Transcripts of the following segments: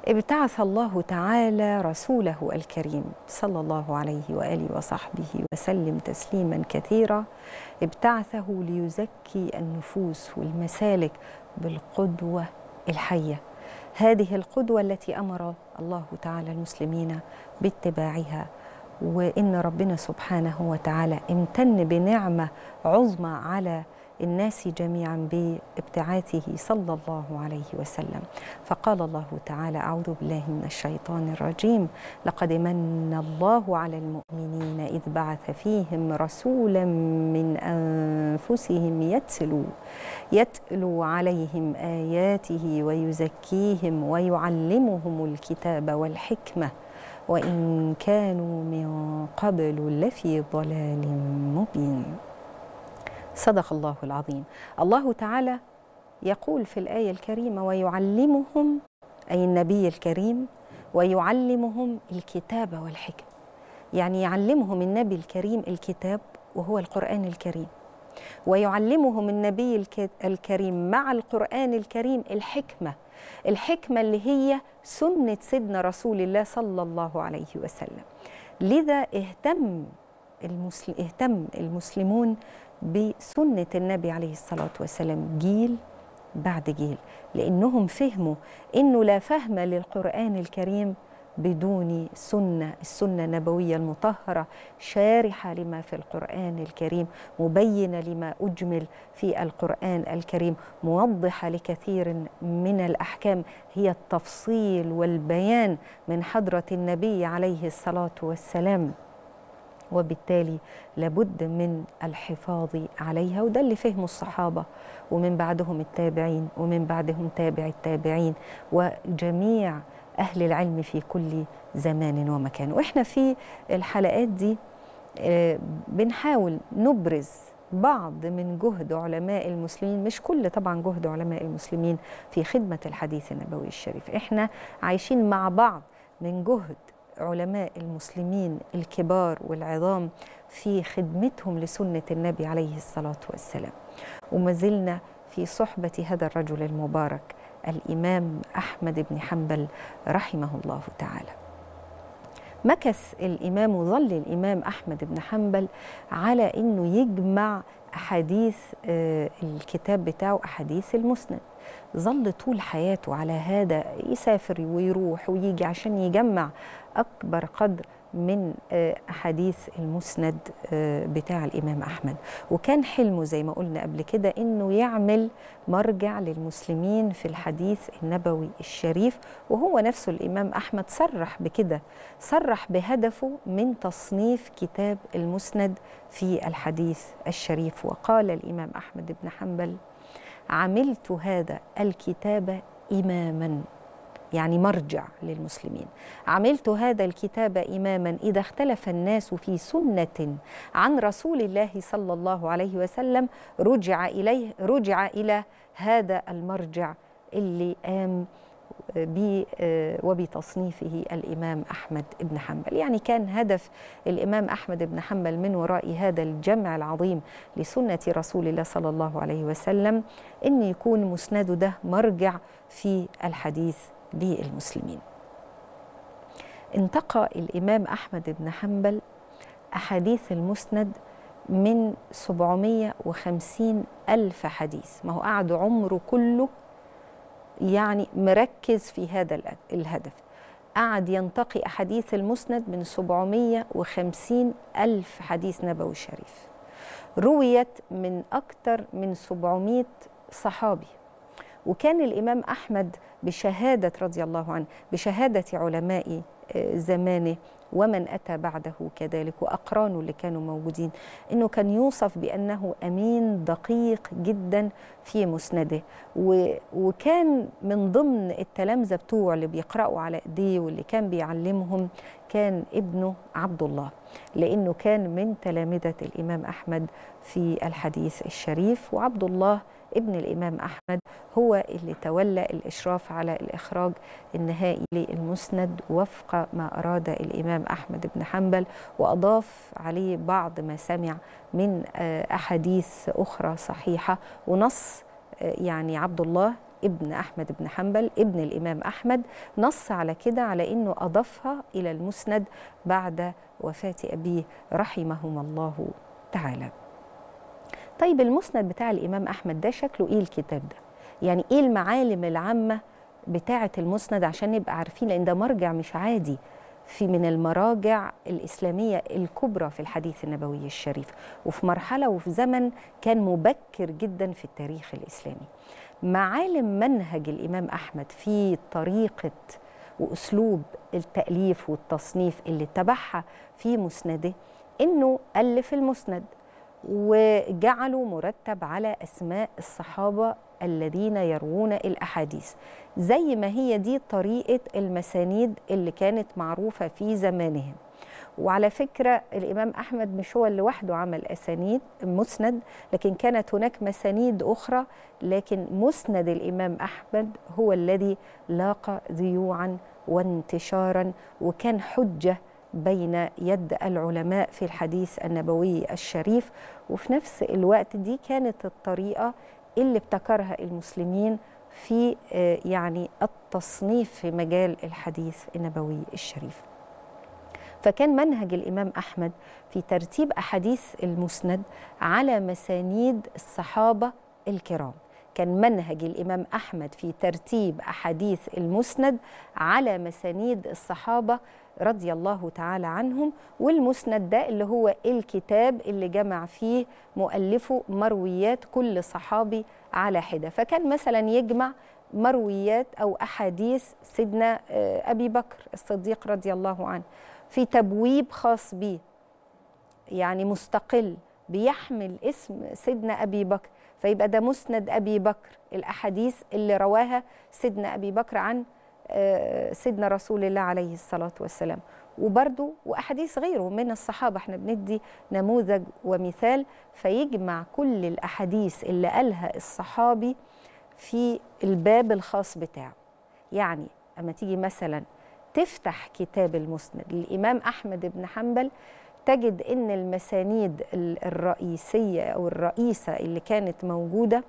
ابتعث الله تعالى رسوله الكريم صلى الله عليه واله وصحبه وسلم تسليما كثيرا ابتعثه ليزكي النفوس والمسالك بالقدوه الحيه هذه القدوه التي امر الله تعالى المسلمين باتباعها وان ربنا سبحانه وتعالى امتن بنعمه عظمى على الناس جميعا بابتعاثه صلى الله عليه وسلم فقال الله تعالى اعوذ بالله من الشيطان الرجيم لقد من الله على المؤمنين اذ بعث فيهم رسولا من انفسهم يتلو يتلو عليهم اياته ويزكيهم ويعلمهم الكتاب والحكمه وان كانوا من قبل لفي ضلال مبين صدق الله العظيم الله تعالى يقول في الايه الكريمه ويعلمهم اي النبي الكريم ويعلمهم الكتاب والحكم يعني يعلمهم النبي الكريم الكتاب وهو القران الكريم ويعلمهم النبي الكريم مع القران الكريم الحكمه الحكمه اللي هي سنه سيدنا رسول الله صلى الله عليه وسلم لذا اهتم المسلم اهتم المسلمون بسنة النبي عليه الصلاة والسلام جيل بعد جيل لأنهم فهموا أنه لا فهم للقرآن الكريم بدون سنة السنة النبوية المطهرة شارحة لما في القرآن الكريم مبينة لما أجمل في القرآن الكريم موضحة لكثير من الأحكام هي التفصيل والبيان من حضرة النبي عليه الصلاة والسلام وبالتالي لابد من الحفاظ عليها وده اللي فهمه الصحابه ومن بعدهم التابعين ومن بعدهم تابع التابعين وجميع اهل العلم في كل زمان ومكان واحنا في الحلقات دي بنحاول نبرز بعض من جهد علماء المسلمين مش كل طبعا جهد علماء المسلمين في خدمه الحديث النبوي الشريف احنا عايشين مع بعض من جهد علماء المسلمين الكبار والعظام في خدمتهم لسنة النبي عليه الصلاة والسلام وما زلنا في صحبة هذا الرجل المبارك الإمام أحمد بن حنبل رحمه الله تعالى مكث الإمام وظل الإمام أحمد بن حنبل على أنه يجمع أحاديث الكتاب بتاعه أحاديث المسند ظل طول حياته على هذا يسافر ويروح ويجي عشان يجمع أكبر قدر من أحاديث المسند بتاع الإمام أحمد وكان حلمه زي ما قلنا قبل كده إنه يعمل مرجع للمسلمين في الحديث النبوي الشريف وهو نفسه الإمام أحمد صرح بكده صرح بهدفه من تصنيف كتاب المسند في الحديث الشريف وقال الإمام أحمد بن حنبل عملت هذا الكتاب إماماً يعني مرجع للمسلمين عملت هذا الكتاب اماما اذا اختلف الناس في سنه عن رسول الله صلى الله عليه وسلم رجع اليه رجع الى هذا المرجع اللي قام وبتصنيفه الامام احمد بن حنبل يعني كان هدف الامام احمد بن حنبل من وراء هذا الجمع العظيم لسنه رسول الله صلى الله عليه وسلم ان يكون مسنده ده مرجع في الحديث للمسلمين انتقى الإمام أحمد بن حنبل أحاديث المسند من 750 ألف حديث ما هو قعد عمره كله يعني مركز في هذا الهدف قعد ينتقي أحاديث المسند من 750 ألف حديث نبوي شريف رويت من أكثر من 700 صحابي وكان الإمام أحمد بشهادة رضي الله عنه بشهادة علماء زمانه ومن أتى بعده كذلك وأقرانه اللي كانوا موجودين إنه كان يوصف بأنه أمين دقيق جدا في مسنده وكان من ضمن التلامذة بتوع اللي بيقرأوا على إيديه واللي كان بيعلمهم كان ابنه عبد الله لأنه كان من تلامذة الإمام أحمد في الحديث الشريف وعبد الله ابن الإمام أحمد هو اللي تولى الإشراف على الإخراج النهائي للمسند وفق ما أراد الإمام أحمد بن حنبل وأضاف عليه بعض ما سمع من أحاديث أخرى صحيحة ونص يعني عبد الله ابن أحمد بن حنبل ابن الإمام أحمد نص على كده على أنه أضافها إلى المسند بعد وفاة أبيه رحمهما الله تعالى طيب المسند بتاع الإمام أحمد ده شكله إيه الكتاب ده يعني إيه المعالم العامة بتاعة المسند عشان نبقى عارفين لأن ده مرجع مش عادي في من المراجع الإسلامية الكبرى في الحديث النبوي الشريف وفي مرحلة وفي زمن كان مبكر جدا في التاريخ الإسلامي معالم منهج الإمام أحمد في طريقة وأسلوب التأليف والتصنيف اللي اتبعها في مسنده إنه ألف المسند وجعله مرتب على أسماء الصحابة الذين يروون الأحاديث زي ما هي دي طريقة المسانيد اللي كانت معروفة في زمانهم وعلى فكرة الإمام أحمد مش هو اللي وحده عمل أسانيد مسند لكن كانت هناك مسانيد أخرى لكن مسند الإمام أحمد هو الذي لاقى ذيوعا وانتشارا وكان حجة بين يد العلماء في الحديث النبوي الشريف وفي نفس الوقت دي كانت الطريقة اللي ابتكرها المسلمين في يعني التصنيف في مجال الحديث النبوي الشريف فكان منهج الإمام أحمد في ترتيب أحاديث المسند على مسانيد الصحابة الكرام كان منهج الإمام أحمد في ترتيب أحاديث المسند على مسانيد الصحابة رضي الله تعالى عنهم والمسند ده اللي هو الكتاب اللي جمع فيه مؤلفه مرويات كل صحابي على حدة فكان مثلا يجمع مرويات أو أحاديث سيدنا أبي بكر الصديق رضي الله عنه في تبويب خاص به يعني مستقل بيحمل اسم سيدنا أبي بكر فيبقى ده مسند أبي بكر الأحاديث اللي رواها سيدنا أبي بكر عن سيدنا رسول الله عليه الصلاة والسلام وبرضه وأحاديث غيره من الصحابة احنا بندي نموذج ومثال فيجمع كل الأحاديث اللي قالها الصحابي في الباب الخاص بتاعه يعني أما تيجي مثلا تفتح كتاب المسند للإمام أحمد بن حنبل تجد ان المسانيد الرئيسيه او الرئيسه اللي كانت موجوده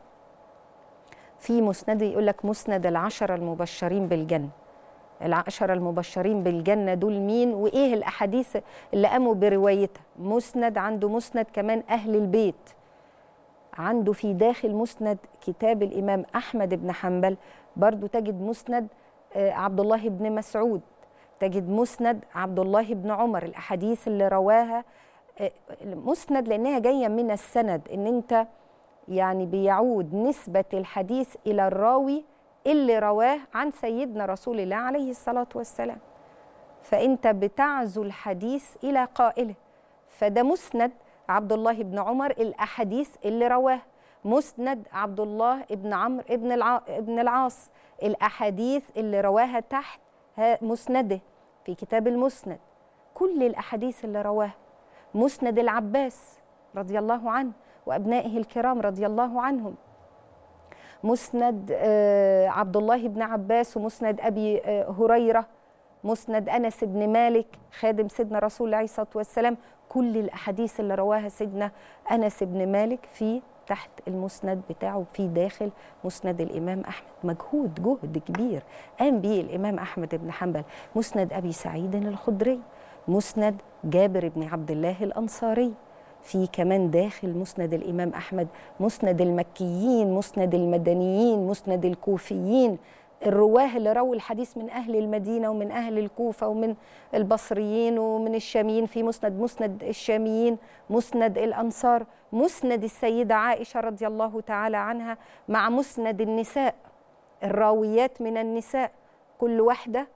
في مسند يقول لك مسند العشره المبشرين بالجنه العشرة المبشرين بالجنة دول مين وإيه الأحاديث اللي قاموا بروايتها مسند عنده مسند كمان أهل البيت عنده في داخل مسند كتاب الإمام أحمد بن حنبل برضو تجد مسند عبد الله بن مسعود تجد مسند عبد الله بن عمر الاحاديث اللي رواها مسند لانها جايه من السند ان انت يعني بيعود نسبه الحديث الى الراوي اللي رواه عن سيدنا رسول الله عليه الصلاه والسلام فانت بتعزو الحديث الى قائله فده مسند عبد الله بن عمر الاحاديث اللي رواه مسند عبد الله بن عمرو ابن الع... ابن العاص الاحاديث اللي رواها تحت مسنده في كتاب المسند كل الاحاديث اللي رواها مسند العباس رضي الله عنه وابنائه الكرام رضي الله عنهم مسند عبد الله بن عباس ومسند ابي هريره مسند انس بن مالك خادم سيدنا رسول الله عليه الصلاه والسلام كل الاحاديث اللي رواها سيدنا انس بن مالك في تحت المسند بتاعه في داخل مسند الامام احمد مجهود جهد كبير قام به الامام احمد بن حنبل مسند ابي سعيد الخدري مسند جابر بن عبد الله الانصاري في كمان داخل مسند الامام احمد مسند المكيين مسند المدنيين مسند الكوفيين الرواه اللي رووا الحديث من اهل المدينه ومن اهل الكوفه ومن البصريين ومن الشاميين في مسند مسند الشاميين مسند الانصار مسند السيده عائشه رضي الله تعالى عنها مع مسند النساء الراويات من النساء كل واحده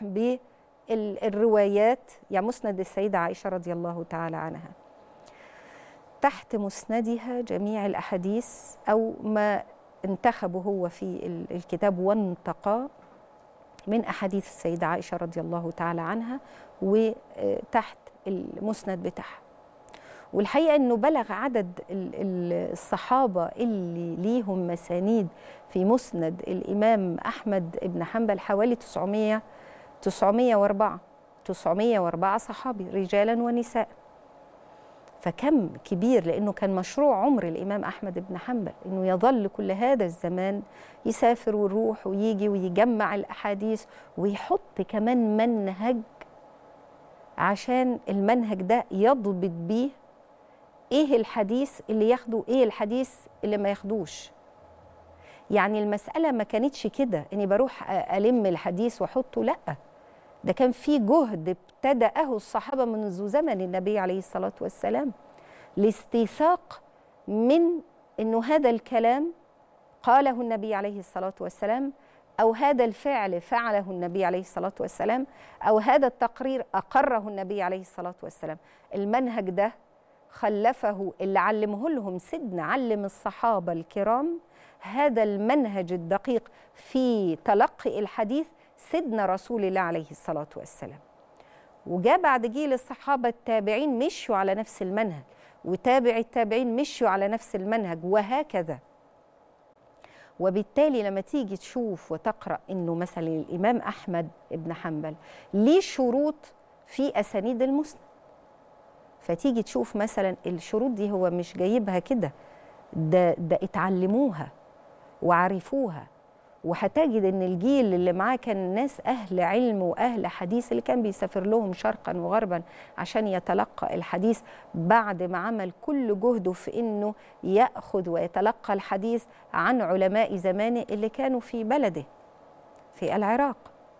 بالروايات يعني مسند السيده عائشه رضي الله تعالى عنها تحت مسندها جميع الاحاديث او ما انتخبه هو في الكتاب وانتقى من احاديث السيده عائشه رضي الله تعالى عنها وتحت المسند بتاعها والحقيقه انه بلغ عدد الصحابه اللي ليهم مسانيد في مسند الامام احمد بن حنبل حوالي 900 904 904 صحابي رجالا ونساء فكم كبير لانه كان مشروع عمر الامام احمد بن حنبل انه يظل كل هذا الزمان يسافر ويروح ويجي ويجمع الاحاديث ويحط كمان منهج عشان المنهج ده يضبط بيه ايه الحديث اللي ياخده ايه الحديث اللي ما ياخدوش يعني المساله ما كانتش كده اني بروح الم الحديث واحطه لا ده كان في جهد ابتدأه الصحابة منذ زمن النبي عليه الصلاة والسلام لاستيثاق من أنه هذا الكلام قاله النبي عليه الصلاة والسلام أو هذا الفعل فعله النبي عليه الصلاة والسلام أو هذا التقرير أقره النبي عليه الصلاة والسلام المنهج ده خلفه اللي علمه لهم سيدنا علم الصحابة الكرام هذا المنهج الدقيق في تلقي الحديث سيدنا رسول الله عليه الصلاة والسلام وجاء بعد جيل الصحابة التابعين مشوا على نفس المنهج وتابع التابعين مشوا على نفس المنهج وهكذا وبالتالي لما تيجي تشوف وتقرأ إنه مثلا الإمام أحمد بن حنبل ليه شروط في أسانيد المسند فتيجي تشوف مثلا الشروط دي هو مش جايبها كده ده ده اتعلموها وعرفوها وهتجد ان الجيل اللي معاه كان ناس اهل علم واهل حديث اللي كان بيسافر لهم شرقا وغربا عشان يتلقى الحديث بعد ما عمل كل جهده في انه ياخذ ويتلقى الحديث عن علماء زمانه اللي كانوا في بلده في العراق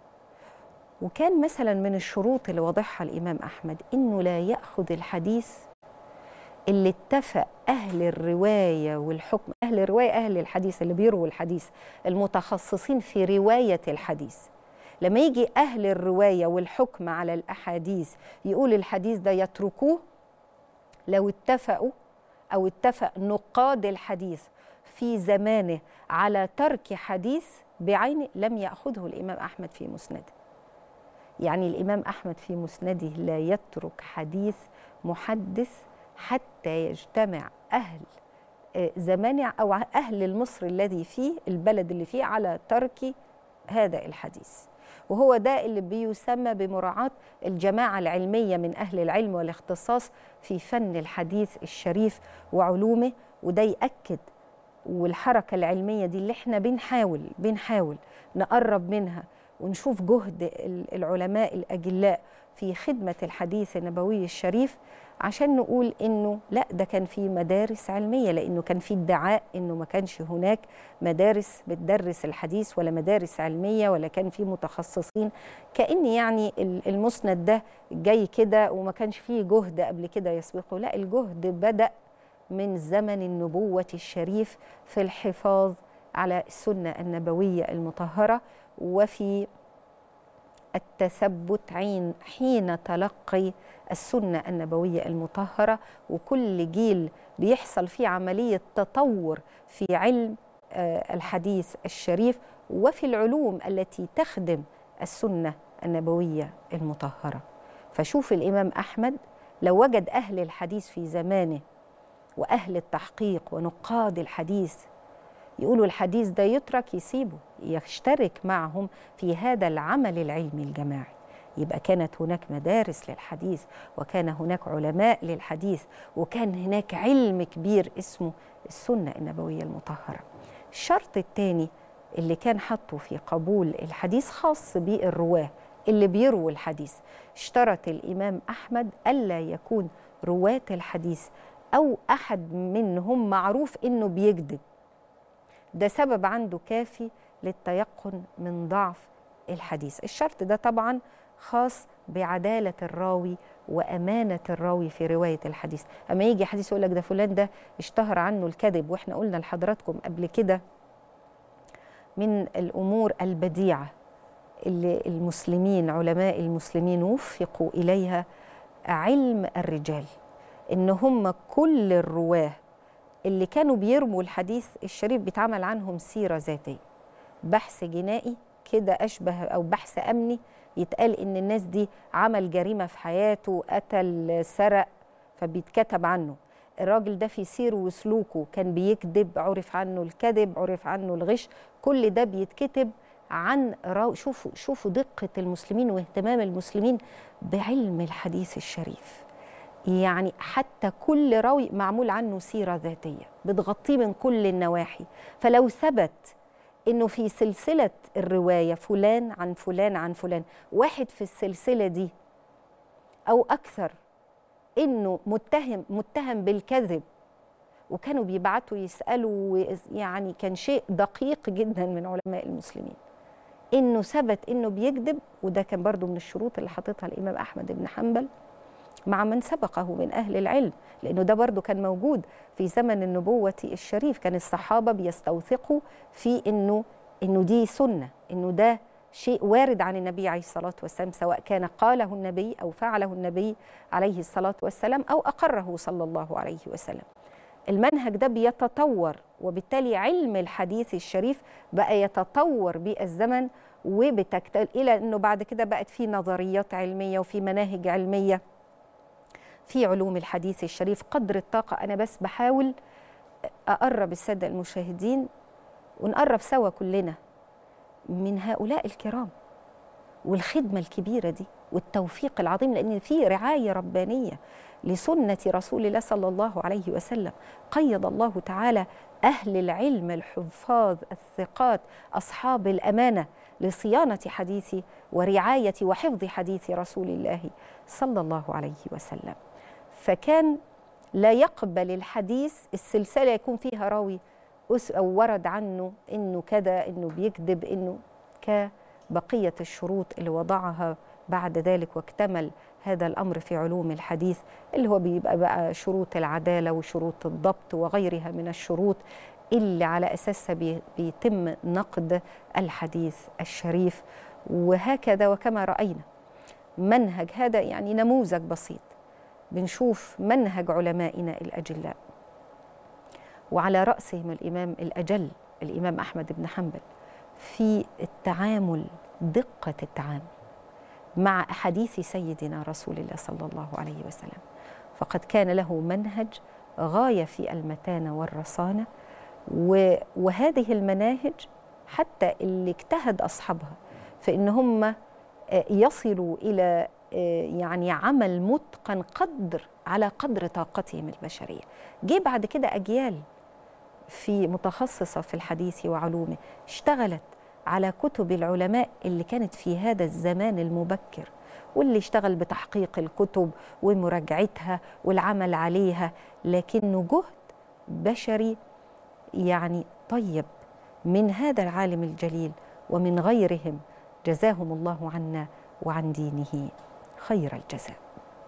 وكان مثلا من الشروط اللي وضعها الامام احمد انه لا ياخذ الحديث اللي اتفق أهل الرواية والحكم أهل الرواية أهل الحديث اللي بيرووا الحديث المتخصصين في رواية الحديث لما يجي أهل الرواية والحكم على الأحاديث يقول الحديث ده يتركوه لو اتفقوا أو اتفق نقاد الحديث في زمانه على ترك حديث بعينه لم يأخذه الإمام أحمد في مسنده يعني الإمام أحمد في مسنده لا يترك حديث محدث حتى يجتمع أهل زمانه أو أهل المصر الذي فيه البلد اللي فيه على ترك هذا الحديث وهو ده اللي بيسمى بمراعاة الجماعة العلمية من أهل العلم والاختصاص في فن الحديث الشريف وعلومه وده يأكد والحركة العلمية دي اللي احنا بنحاول بنحاول نقرب منها ونشوف جهد العلماء الأجلاء في خدمة الحديث النبوي الشريف عشان نقول انه لا ده كان في مدارس علميه لانه كان في ادعاء انه ما كانش هناك مدارس بتدرس الحديث ولا مدارس علميه ولا كان في متخصصين كان يعني المسند ده جاي كده وما كانش فيه جهد قبل كده يسبقه لا الجهد بدا من زمن النبوه الشريف في الحفاظ على السنه النبويه المطهره وفي التثبت عين حين تلقي السنة النبوية المطهرة وكل جيل بيحصل فيه عملية تطور في علم الحديث الشريف وفي العلوم التي تخدم السنة النبوية المطهرة فشوف الإمام أحمد لو وجد أهل الحديث في زمانه وأهل التحقيق ونقاد الحديث يقولوا الحديث ده يترك يسيبه يشترك معهم في هذا العمل العلمي الجماعي يبقى كانت هناك مدارس للحديث وكان هناك علماء للحديث وكان هناك علم كبير اسمه السنة النبوية المطهرة الشرط الثاني اللي كان حطه في قبول الحديث خاص بالرواه اللي بيرووا الحديث اشترط الإمام أحمد ألا يكون رواة الحديث أو أحد منهم معروف إنه بيكذب ده سبب عنده كافي للتيقن من ضعف الحديث الشرط ده طبعا خاص بعدالة الراوي وأمانة الراوي في رواية الحديث أما يجي حديث يقول لك ده فلان ده اشتهر عنه الكذب وإحنا قلنا لحضراتكم قبل كده من الأمور البديعة اللي المسلمين علماء المسلمين وفقوا إليها علم الرجال إن هم كل الرواه اللي كانوا بيرموا الحديث الشريف بيتعمل عنهم سيرة ذاتية بحث جنائي كده أشبه أو بحث أمني يتقال إن الناس دي عمل جريمة في حياته قتل سرق فبيتكتب عنه الراجل ده في سيره وسلوكه كان بيكذب عرف عنه الكذب عرف عنه الغش كل ده بيتكتب عن راو شوفوا شوفوا دقة المسلمين واهتمام المسلمين بعلم الحديث الشريف يعني حتى كل راوي معمول عنه سيرة ذاتية بتغطيه من كل النواحي فلو ثبت انه في سلسلة الرواية فلان عن فلان عن فلان واحد في السلسلة دي او اكثر انه متهم متهم بالكذب وكانوا بيبعتوا يسالوا يعني كان شيء دقيق جدا من علماء المسلمين انه ثبت انه بيكذب وده كان برضو من الشروط اللي حاططها الامام احمد بن حنبل مع من سبقه من اهل العلم لانه ده برضو كان موجود في زمن النبوه الشريف كان الصحابه بيستوثقوا في انه انه دي سنه انه ده شيء وارد عن النبي عليه الصلاه والسلام سواء كان قاله النبي او فعله النبي عليه الصلاه والسلام او اقره صلى الله عليه وسلم المنهج ده بيتطور وبالتالي علم الحديث الشريف بقى يتطور بالزمن وبتكتل الى انه بعد كده بقت في نظريات علميه وفي مناهج علميه في علوم الحديث الشريف قدر الطاقه انا بس بحاول اقرب الساده المشاهدين ونقرب سوا كلنا من هؤلاء الكرام والخدمه الكبيره دي والتوفيق العظيم لان في رعايه ربانيه لسنه رسول الله صلى الله عليه وسلم قيد الله تعالى اهل العلم الحفاظ الثقات اصحاب الامانه لصيانه حديث ورعايه وحفظ حديث رسول الله صلى الله عليه وسلم فكان لا يقبل الحديث السلسله يكون فيها راوي او ورد عنه انه كذا انه بيكذب انه كبقيه الشروط اللي وضعها بعد ذلك واكتمل هذا الامر في علوم الحديث اللي هو بيبقى بقى شروط العداله وشروط الضبط وغيرها من الشروط اللي على اساسها بيتم نقد الحديث الشريف وهكذا وكما راينا منهج هذا يعني نموذج بسيط بنشوف منهج علمائنا الاجلاء وعلى راسهم الامام الاجل الامام احمد بن حنبل في التعامل دقه التعامل مع احاديث سيدنا رسول الله صلى الله عليه وسلم فقد كان له منهج غايه في المتانه والرصانه وهذه المناهج حتى اللي اجتهد اصحابها في ان هم يصلوا الى يعني عمل متقن قدر على قدر طاقتهم البشريه جه بعد كده اجيال في متخصصه في الحديث وعلومه اشتغلت على كتب العلماء اللي كانت في هذا الزمان المبكر واللي اشتغل بتحقيق الكتب ومراجعتها والعمل عليها لكنه جهد بشري يعني طيب من هذا العالم الجليل ومن غيرهم جزاهم الله عنا وعن دينه خير الجزاء